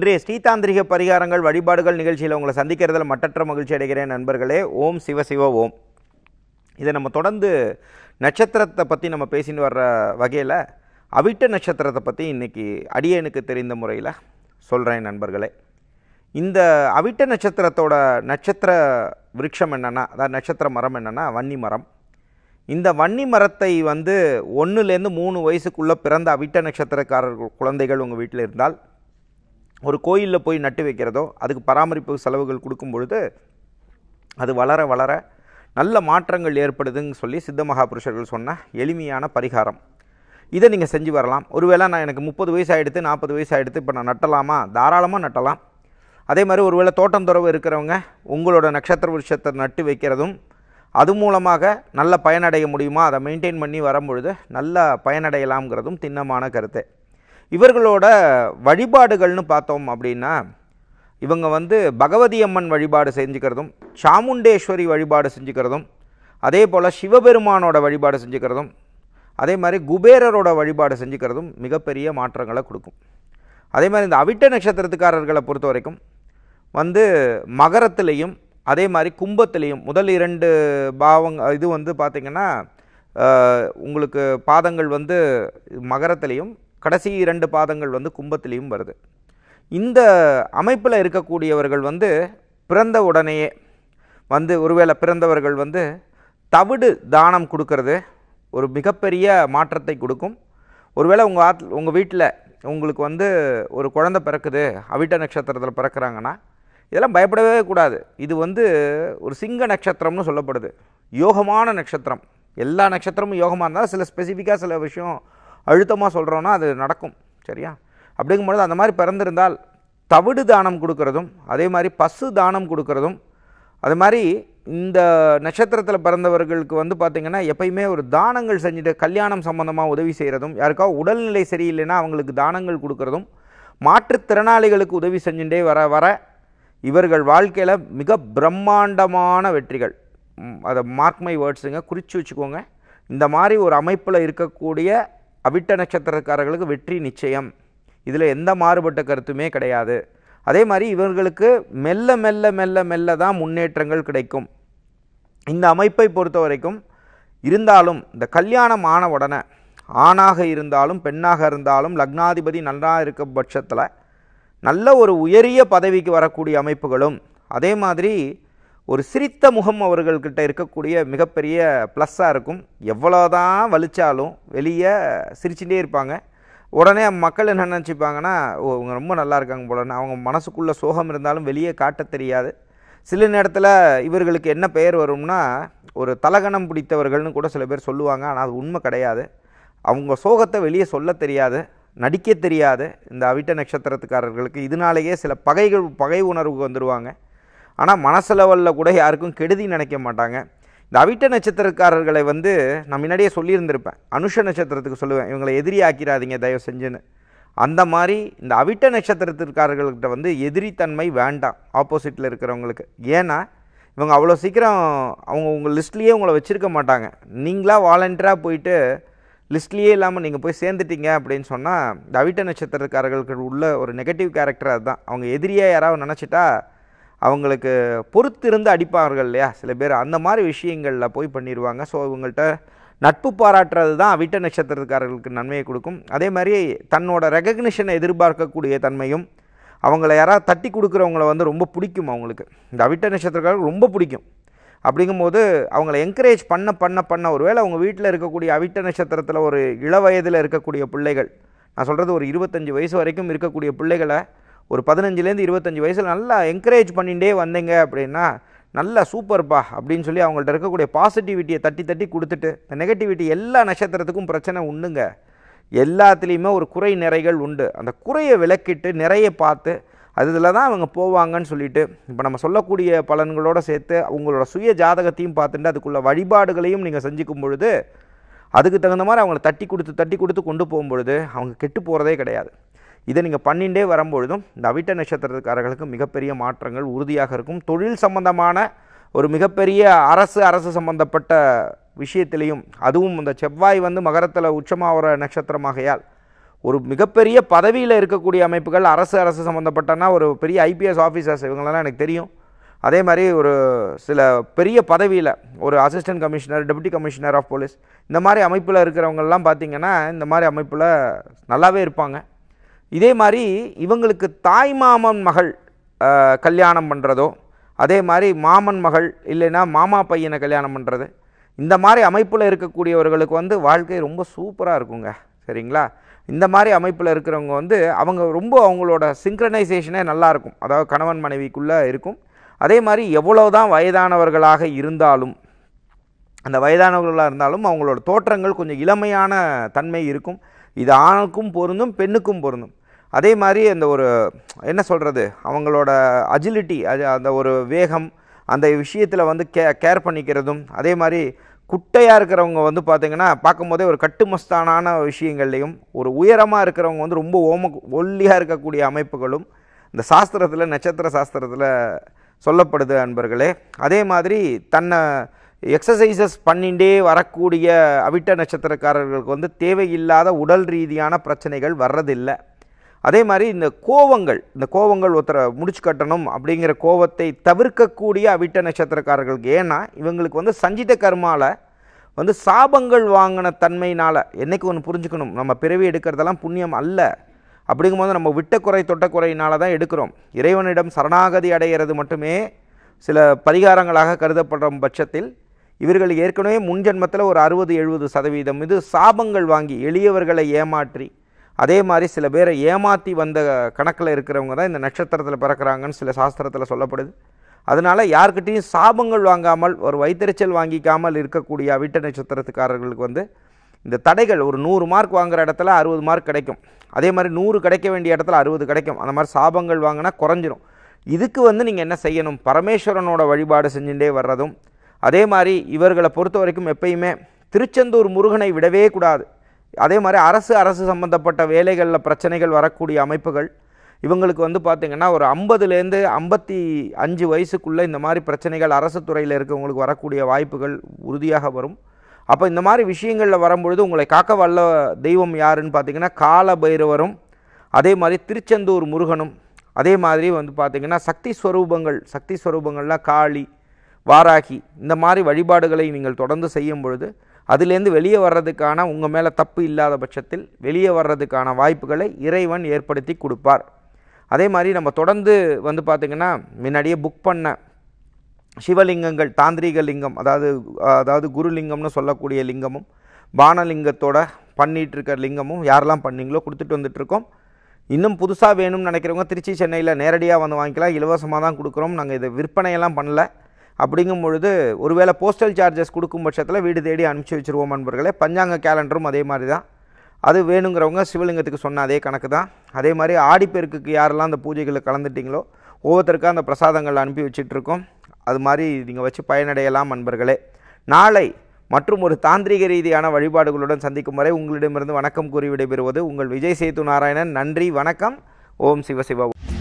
இன்றைய ஸ்ரீதாந்திரிக பரிகாரங்கள் வழிபாடுகள் நிகழ்ச்சியில் உங்களை சந்திக்கிறதுல மட்டற்ற மகிழ்ச்சி அடைகிறேன் நண்பர்களே ஓம் சிவ சிவ ஓம் இதை நம்ம தொடர்ந்து நட்சத்திரத்தை பற்றி நம்ம பேசின்னு வர்ற வகையில் அவிட்ட நட்சத்திரத்தை பற்றி இன்றைக்கி அடியனுக்கு தெரிந்த முறையில் சொல்கிறேன் நண்பர்களே இந்த அவிட்ட நட்சத்திரத்தோட நட்சத்திர விருட்சம் என்னென்னா அதாவது நட்சத்திர மரம் என்னென்னா வன்னி மரம் இந்த வன்னி மரத்தை வந்து ஒன்றுலேருந்து மூணு வயசுக்குள்ளே பிறந்த அவிட்ட நட்சத்திரக்காரர் குழந்தைகள் உங்கள் வீட்டில் இருந்தால் ஒரு கோயிலில் போய் நட்டு வைக்கிறதோ அதுக்கு பராமரிப்பு செலவுகள் கொடுக்கும் பொழுது அது வளர வளர நல்ல மாற்றங்கள் ஏற்படுதுன்னு சொல்லி சித்த மகாபுருஷர்கள் சொன்ன எளிமையான பரிகாரம் இதை நீங்கள் செஞ்சு வரலாம் ஒருவேளை நான் எனக்கு முப்பது வயசு ஆகிடுத்து நாற்பது வயசு ஆகிடுத்து இப்போ நான் நட்டலாமா தாராளமாக நட்டலாம் அதே மாதிரி ஒருவேளை தோட்டந்துறவு இருக்கிறவங்க உங்களோட நட்சத்திர விருட்சத்தை நட்டு வைக்கிறதும் அது மூலமாக நல்ல பயனடைய முடியுமா அதை மெயின்டைன் பண்ணி வரும்பொழுது நல்ல பயனடையலாம்ங்கிறதும் திண்ணமான கருத்து இவர்களோட வழிபாடுகள்னு பார்த்தோம் அப்படின்னா இவங்க வந்து பகவதி அம்மன் வழிபாடு செஞ்சுக்கிறதும் சாமுண்டேஸ்வரி வழிபாடு செஞ்சுக்கிறதும் அதே போல் சிவபெருமானோட வழிபாடு செஞ்சுக்கிறதும் அதே மாதிரி குபேரரோட வழிபாடு செஞ்சுக்கிறதும் மிகப்பெரிய மாற்றங்களை கொடுக்கும் அதே மாதிரி இந்த அவிட்ட நட்சத்திரத்துக்காரர்களை பொறுத்த வரைக்கும் வந்து மகரத்திலையும் அதே மாதிரி கும்பத்திலையும் முதல் இரண்டு பாவங்க இது வந்து பார்த்திங்கன்னா அஹ், உங்களுக்கு பாதங்கள் வந்து மகரத்திலையும் கடைசி இரண்டு பாதங்கள் வந்து கும்பத்திலையும் வருது இந்த அமைப்பில் இருக்கக்கூடியவர்கள் வந்து பிறந்த உடனேயே வந்து ஒருவேளை பிறந்தவர்கள் வந்து தவிடு தானம் கொடுக்கறது ஒரு மிகப்பெரிய மாற்றத்தை கொடுக்கும் ஒருவேளை உங்கள் ஆத் உங்கள் வீட்டில் உங்களுக்கு வந்து ஒரு குழந்தை பிறக்குது அவிட்ட நட்சத்திரத்தில் பிறக்கிறாங்கன்னா இதெல்லாம் பயப்படவே கூடாது இது வந்து ஒரு சிங்க நட்சத்திரம்னு சொல்லப்படுது யோகமான நட்சத்திரம் எல்லா நட்சத்திரமும் யோகமாக இருந்தால் சில ஸ்பெசிஃபிக்காக சில விஷயம் அழுத்தமாக சொல்கிறோன்னா அது நடக்கும் சரியா அப்படிங்கும்பொழுது அந்த மாதிரி பிறந்திருந்தால் தவிடு தானம் கொடுக்கறதும் அதே மாதிரி பசு தானம் கொடுக்கறதும் அது மாதிரி இந்த நட்சத்திரத்தில் பிறந்தவர்களுக்கு வந்து பார்த்திங்கன்னா எப்பயுமே ஒரு தானங்கள் செஞ்சுட்டு கல்யாணம் சம்மந்தமாக உதவி செய்கிறதும் யாருக்காவது உடல்நிலை சரியில்லைன்னா அவங்களுக்கு தானங்கள் கொடுக்கறதும் மாற்றுத்திறனாளிகளுக்கு உதவி செஞ்சுட்டே வர வர இவர்கள் வாழ்க்கையில் மிக பிரம்மாண்டமான வெற்றிகள் ம், அதை மார்க் மை வேர்ட்ஸுங்க குறித்து வச்சுக்கோங்க இந்த மாதிரி ஒரு அமைப்பில் இருக்கக்கூடிய அவிட்ட நட்சத்திரக்காரர்களுக்கு வெற்றி நிச்சயம் இதில் எந்த மாறுபட்ட கருத்துமே கிடையாது அதே மாதிரி இவர்களுக்கு மெல்ல மெல்ல மெல்ல மெல்ல தான் முன்னேற்றங்கள் கிடைக்கும் இந்த அமைப்பை பொறுத்த வரைக்கும் இருந்தாலும் இந்த கல்யாணம் ஆன உடனே ஆணாக இருந்தாலும் பெண்ணாக இருந்தாலும் லக்னாதிபதி நன்றாக இருக்க பட்சத்தில் நல்ல ஒரு உயரிய பதவிக்கு வரக்கூடிய அமைப்புகளும் அதே மாதிரி ஒரு சிரித்த முகம் அவர்கள்கிட்ட இருக்கக்கூடிய மிகப்பெரிய ப்ளஸ்ஸாக இருக்கும் எவ்வளோதான் வலிச்சாலும் வெளியே சிரிச்சுட்டே இருப்பாங்க உடனே மக்கள் என்ன நினச்சிப்பாங்கன்னா ஓ இவங்க ரொம்ப நல்லா இருக்காங்க போலன்னு அவங்க மனசுக்குள்ளே சோகம் இருந்தாலும் வெளியே காட்டத் தெரியாது சில நேரத்தில் இவர்களுக்கு என்ன பெயர் வரும்னா ஒரு தலகணம் பிடித்தவர்கள்னு கூட சில பேர் சொல்லுவாங்க ஆனால் அது உண்மை கிடையாது அவங்க சோகத்தை வெளியே சொல்ல தெரியாது நடிக்க தெரியாது இந்த அவிட்ட நட்சத்திரத்துக்காரர்களுக்கு இதனாலேயே சில பகைகள் பகை உணர்வுக்கு வந்துடுவாங்க ஆனால் மனசளவில் கூட யாருக்கும் கெடுதி நினைக்க மாட்டாங்க இந்த அவிட்ட நட்சத்திரக்காரர்களை வந்து நான் முன்னாடியே சொல்லியிருந்திருப்பேன் அனுஷ நட்சத்திரத்துக்கு சொல்லுவேன் இவங்களை எதிரி ஆக்கிடாதீங்க தயவு செஞ்சுன்னு அந்த மாதிரி இந்த அவிட்ட நட்சத்திரத்திற்காரர்கள்கிட்ட வந்து எதிரித்தன்மை வேண்டாம் ஆப்போசிட்டில் இருக்கிறவங்களுக்கு ஏன்னா இவங்க அவ்வளோ சீக்கிரம் அவங்க உங்கள் லிஸ்ட்லேயே உங்களை வச்சுருக்க மாட்டாங்க நீங்களா வாலண்டியராக போயிட்டு லிஸ்ட்லேயே இல்லாமல் நீங்கள் போய் சேர்ந்துட்டீங்க அப்படின்னு சொன்னால் இந்த அவிட்ட நட்சத்திரக்காரர்களுக்கு உள்ள ஒரு நெகட்டிவ் கேரக்டர் அதுதான் அவங்க எதிரியாக யாராவது நினச்சிட்டா அவங்களுக்கு பொறுத்திருந்து அடிப்பார்கள் இல்லையா சில பேர் அந்த மாதிரி விஷயங்களில் போய் பண்ணிடுவாங்க ஸோ இவங்கள்ட்ட நட்பு பாராட்டுறது தான் அவிட்ட நட்சத்திரக்காரர்களுக்கு நன்மையை கொடுக்கும் அதே மாதிரி தன்னோட ரெகக்னிஷனை எதிர்பார்க்கக்கூடிய தன்மையும் அவங்கள யாராவது தட்டி கொடுக்குறவங்கள வந்து ரொம்ப பிடிக்கும் அவங்களுக்கு இந்த அவிட்ட நட்சத்திரக்காரர்களுக்கு ரொம்ப பிடிக்கும் அப்படிங்கும்போது அவங்கள என்கரேஜ் பண்ண பண்ண பண்ண ஒருவேளை அவங்க வீட்டில் இருக்கக்கூடிய அவிட்ட நட்சத்திரத்தில் ஒரு இள வயதில் இருக்கக்கூடிய பிள்ளைகள் நான் சொல்கிறது ஒரு இருபத்தஞ்சி வயசு வரைக்கும் இருக்கக்கூடிய பிள்ளைகளை ஒரு பதினஞ்சுலேருந்து இருபத்தஞ்சி வயசில் நல்லா என்கரேஜ் பண்ணிகிட்டே வந்தீங்க அப்படின்னா நல்லா சூப்பர்ப்பா அப்படின்னு சொல்லி அவங்கள்ட்ட இருக்கக்கூடிய பாசிட்டிவிட்டியை தட்டி தட்டி கொடுத்துட்டு இந்த நெகட்டிவிட்டி எல்லா நட்சத்திரத்துக்கும் பிரச்சனை உண்டுங்க எல்லாத்துலேயுமே ஒரு குறை நிறைகள் உண்டு அந்த குறையை விளக்கிட்டு நிறைய பார்த்து அதில் தான் அவங்க போவாங்கன்னு சொல்லிட்டு இப்போ நம்ம சொல்லக்கூடிய பலன்களோடு சேர்த்து அவங்களோட சுய ஜாதகத்தையும் பார்த்துட்டு அதுக்குள்ள வழிபாடுகளையும் நீங்கள் செஞ்சுக்கும் பொழுது அதுக்கு தகுந்த மாதிரி அவங்கள தட்டி கொடுத்து தட்டி கொடுத்து கொண்டு போகும்பொழுது அவங்க கெட்டு போகிறதே கிடையாது இதை நீங்கள் பண்ணிகிட்டே வரும்பொழுதும் இந்த அவிட்ட நட்சத்திரக்காரர்களுக்கு மிகப்பெரிய மாற்றங்கள் உறுதியாக இருக்கும் தொழில் சம்பந்தமான ஒரு மிகப்பெரிய அரசு அரசு சம்பந்தப்பட்ட விஷயத்திலையும் அதுவும் இந்த செவ்வாய் வந்து மகரத்தில் உச்சமாகிற நட்சத்திரமாகையால் ஒரு மிகப்பெரிய பதவியில் இருக்கக்கூடிய அமைப்புகள் அரசு அரசு சம்மந்தப்பட்டனா ஒரு பெரிய ஐபிஎஸ் ஆஃபீஸர்ஸ் இவங்களெல்லாம் எனக்கு தெரியும் அதே மாதிரி ஒரு சில பெரிய பதவியில் ஒரு assistant commissioner deputy commissioner of police இந்த மாதிரி அமைப்பில் இருக்கிறவங்கெல்லாம் பார்த்தீங்கன்னா இந்த மாதிரி அமைப்பில் நல்லாவே இருப்பாங்க இதே மாதிரி இவங்களுக்கு தாய் மாமன் மகள் அஹ், கல்யாணம் பண்ணுறதோ அதே மாதிரி மாமன் மகள் இல்லைன்னா மாமா பையனை கல்யாணம் பண்ணுறது இந்த மாதிரி அமைப்பில் இருக்கக்கூடியவர்களுக்கு வந்து வாழ்க்கை ரொம்ப சூப்பராக இருக்குங்க சரிங்களா இந்த மாதிரி அமைப்பில் இருக்கிறவங்க வந்து அவங்க ரொம்ப அவங்களோட சிங்க்ரனைசேஷனே நல்லா இருக்கும் அதாவது கணவன் மனைவிக்குள்ளே இருக்கும் அதே மாதிரி எவ்வளோ தான் வயதானவர்களாக இருந்தாலும் அந்த வயதானவர்களாக இருந்தாலும் அவங்களோட தோற்றங்கள் கொஞ்சம் இளமையான தன்மை இருக்கும் இது ஆணுக்கும் பொருந்தும் பெண்ணுக்கும் பொருந்தும் அதே மாதிரி அந்த ஒரு என்ன சொல்கிறது அவங்களோட அஜிலிட்டி அது அந்த ஒரு வேகம் அந்த விஷயத்தில் வந்து கே கேர் பண்ணிக்கிறதும் அதே மாதிரி குட்டையாக இருக்கிறவங்க வந்து பார்த்திங்கன்னா பார்க்கும்போதே ஒரு கட்டுமஸ்தானான விஷயங்கள்லையும் ஒரு உயரமாக இருக்கிறவங்க வந்து ரொம்ப ஓம ஒல்லியாக இருக்கக்கூடிய அமைப்புகளும் இந்த சாஸ்திரத்தில் நட்சத்திர சாஸ்திரத்தில் சொல்லப்படுது அன்பர்களே அதே மாதிரி தன்னை எக்ஸசைசஸ் பண்ணிகிட்டே வரக்கூடிய அவிட்ட நட்சத்திரக்காரர்களுக்கு வந்து தேவையில்லாத உடல் ரீதியான பிரச்சனைகள் வர்றதில்லை அதே மாதிரி இந்த கோவங்கள் இந்த கோவங்கள் ஒருத்தரை முடிச்சு கட்டணும் அப்படிங்கிற கோவத்தை தவிர்க்கக்கூடிய அவிட்ட நட்சத்திரக்காரர்களுக்கு ஏன்னா இவங்களுக்கு வந்து சஞ்சித கர்மால வந்து சாபங்கள் வாங்கின தன்மையினால் என்னைக்கு ஒன்று புரிஞ்சுக்கணும் நம்ம பிறவி எடுக்கிறதெல்லாம் புண்ணியம் அல்ல அப்படிங்கும்போது நம்ம விட்ட குறை தொட்ட குறையினால தான் எடுக்கிறோம் இறைவனிடம் சரணாகதி அடைகிறது மட்டுமே சில பரிகாரங்களாக கருதப்படுற பட்சத்தில் இவர்கள் ஏற்கனவே முன்ஜென்மத்தில் ஒரு அறுபது எழுபது சதவீதம் இது சாபங்கள் வாங்கி எளியவர்களை ஏமாற்றி அதே மாதிரி சில பேரை ஏமாற்றி வந்த கணக்கில் இருக்கிறவங்க தான் இந்த நட்சத்திரத்தில் பிறக்கிறாங்கன்னு சில சாஸ்திரத்தில் சொல்லப்படுது அதனால் யார்கிட்டையும் சாபங்கள் வாங்காமல் ஒரு வைத்தறிச்சல் வாங்கிக்காமல் இருக்கக்கூடிய அவிட்ட நட்சத்திரத்துக்காரர்களுக்கு வந்து இந்த தடைகள் ஒரு நூறு மார்க் வாங்குற இடத்துல அறுபது மார்க் கிடைக்கும் அதே மாதிரி நூறு கிடைக்க வேண்டிய இடத்துல அறுபது கிடைக்கும் அந்த மாதிரி சாபங்கள் வாங்கினா குறைஞ்சிரும் இதுக்கு வந்து நீங்கள் என்ன செய்யணும் பரமேஸ்வரனோட வழிபாடு செஞ்சுட்டே வர்றதும் அதே மாதிரி இவர்களை பொறுத்த வரைக்கும் எப்பயுமே திருச்செந்தூர் முருகனை விடவே கூடாது அதே மாதிரி அரசு அரசு சம்பந்தப்பட்ட வேலைகளில் பிரச்சனைகள் வரக்கூடிய அமைப்புகள் இவங்களுக்கு வந்து பார்த்திங்கன்னா ஒரு ஐம்பதுலேருந்து ஐம்பத்தி அஞ்சு வயசுக்குள்ளே இந்த மாதிரி பிரச்சனைகள் அரசு துறையில் இருக்கவங்களுக்கு வரக்கூடிய வாய்ப்புகள் உறுதியாக வரும் அப்போ இந்த மாதிரி விஷயங்களில் வரும்பொழுது உங்களை காக்க வல்ல தெய்வம் யாருன்னு பார்த்தீங்கன்னா கால பைரவரும் அதே மாதிரி திருச்செந்தூர் முருகனும் அதே மாதிரி வந்து பார்த்திங்கன்னா சக்தி ஸ்வரூபங்கள் சக்தி ஸ்வரூபங்கள்லாம் காளி வாராகி இந்த மாதிரி வழிபாடுகளை நீங்கள் தொடர்ந்து செய்யும் பொழுது அதிலேருந்து வெளியே வர்றதுக்கான உங்கள் மேலே தப்பு இல்லாத பட்சத்தில் வெளியே வர்றதுக்கான வாய்ப்புகளை இறைவன் ஏற்படுத்தி கொடுப்பார் அதே மாதிரி நம்ம தொடர்ந்து வந்து பார்த்திங்கன்னா முன்னாடியே புக் பண்ண சிவலிங்கங்கள் தாந்திரீக லிங்கம் அதாவது அதாவது குருலிங்கம்னு சொல்லக்கூடிய லிங்கமும் பானலிங்கத்தோட பண்ணிட்டு இருக்க லிங்கமும் யாரெல்லாம் பண்ணீங்களோ கொடுத்துட்டு வந்துட்டுருக்கோம் இன்னும் புதுசாக வேணும்னு நினைக்கிறவங்க திருச்சி சென்னையில் நேரடியாக வந்து வாங்கிக்கலாம் இலவசமாக தான் கொடுக்குறோம் நாங்கள் இதை விற்பனையெல்லாம் பண்ணல அப்படிங்கும் பொழுது ஒருவேளை போஸ்டல் சார்ஜஸ் கொடுக்கும் பட்சத்தில் வீடு தேடி அனுப்பிச்சி வச்சுருவோம் நண்பர்களே பஞ்சாங்க கேலண்டரும் அதே மாதிரி தான் அது வேணுங்கிறவங்க சிவலிங்கத்துக்கு சொன்ன அதே கணக்கு தான் அதே மாதிரி ஆடிப்பெருக்குக்கு யாரெல்லாம் அந்த பூஜைகளில் கலந்துட்டிங்களோ ஒவ்வொருத்தருக்கும் அந்த பிரசாதங்கள் அனுப்பி வச்சிட்ருக்கோம் அது மாதிரி நீங்கள் வச்சு பயனடையலாம் நண்பர்களே நாளை மற்றும் ஒரு தாந்திரிக ரீதியான வழிபாடுகளுடன் சந்திக்கும் வரை உங்களிடமிருந்து வணக்கம் கூறி விடைபெறுவது உங்கள் விஜய் சேது நாராயணன் நன்றி வணக்கம் ஓம் சிவ சிவ